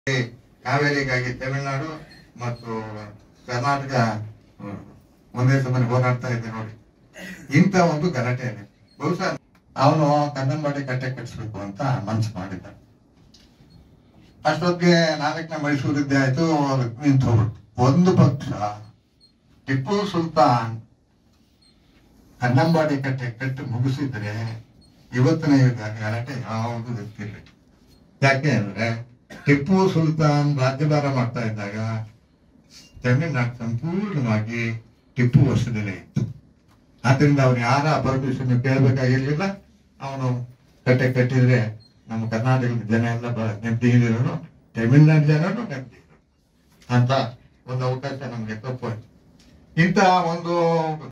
ಕಾವೇರಿಗಾಗಿ ತಮಿಳುನಾಡು ಮತ್ತು ಕರ್ನಾಟಕ ಹ್ಮ್, ಒಂದೇ ಸಮನೆ ಹೋರಾಡ್ತಾ ಇದೆ ನೋಡಿ ಇಂಥ ಒಂದು ಗಲಾಟೆ ಇದೆ ಬಹುಶಃ ಅವನು ಕನ್ನಂಬಾಡಿ ಕಟ್ಟೆ ಕಟ್ಟಿಸ್ಬೇಕು ಅಂತ ಮನ್ಸು ಮಾಡಿದ್ದ ಅಷ್ಟೊತ್ತಿಗೆ ನಾಲ್ಕನೇ ಮೈಸೂರಿದ್ದೆ ಆಯ್ತು ನಿಂತು ಹೋಗ್ಬಿಟ್ಟು ಒಂದು ಪಕ್ಷ ಟಿಪ್ಪು ಸುಲ್ತಾನ್ ಕನ್ನಂಬಾಡಿ ಕಟ್ಟೆ ಕಟ್ಟಿ ಮುಗಿಸಿದ್ರೆ ಇವತ್ತಿನ ಯುಗ ಗಲಾಟೆ ಯಾವುದು ಗೊತ್ತಿಲ್ಲ ಯಾಕೆ ಅಂದ್ರೆ ಟಿಪ್ಪು ಸುಲ್ತಾನ್ ರಾಜ್ಯಭಾರ ಮಾಡ್ತಾ ಇದ್ದಾಗ ತಮಿಳುನಾಡು ಸಂಪೂರ್ಣವಾಗಿ ಟಿಪ್ಪು ವಶದಲ್ಲೇ ಇತ್ತು ಆದ್ರಿಂದ ಅವ್ರು ಯಾರ ಪರ್ಮಿಷನ್ ಕೇಳಬೇಕಾಗಿರ್ಲಿಲ್ಲ ಅವನು ಕಟ್ಟೆ ಕಟ್ಟಿದ್ರೆ ನಮ್ಮ ಕರ್ನಾಟಕದ ಜನ ಎಲ್ಲ ಬ- ನೆಮ್ಮದಿ ಇರೋರು ತಮಿಳ್ನಾಡು ಜನರು ನೆಮ್ಮದಿ ಇರೋರು ಅಂತ ಒಂದು ಅವಕಾಶ ನಮ್ಗೆ ತಪ್ಪು ಇಂಥ ಒಂದು